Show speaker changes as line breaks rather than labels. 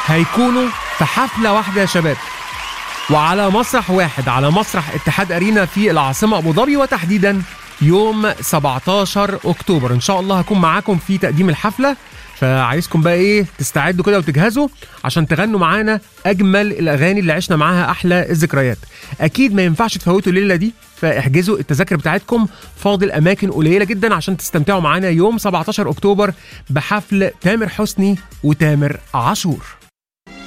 هيكونوا في حفله واحده يا شباب وعلى مسرح واحد على مسرح اتحاد ارينا في العاصمه ابو ظبي وتحديدا يوم 17 اكتوبر ان شاء الله هكون معاكم في تقديم الحفله فعايزكم بقى ايه تستعدوا كده وتجهزوا عشان تغنوا معانا اجمل الاغاني اللي عشنا معاها احلى الذكريات اكيد ما ينفعش تفوتوا الليله دي فاحجزوا التذاكر بتاعتكم فاضل اماكن قليله جدا عشان تستمتعوا معانا يوم 17 اكتوبر بحفل تامر حسني وتامر عاشور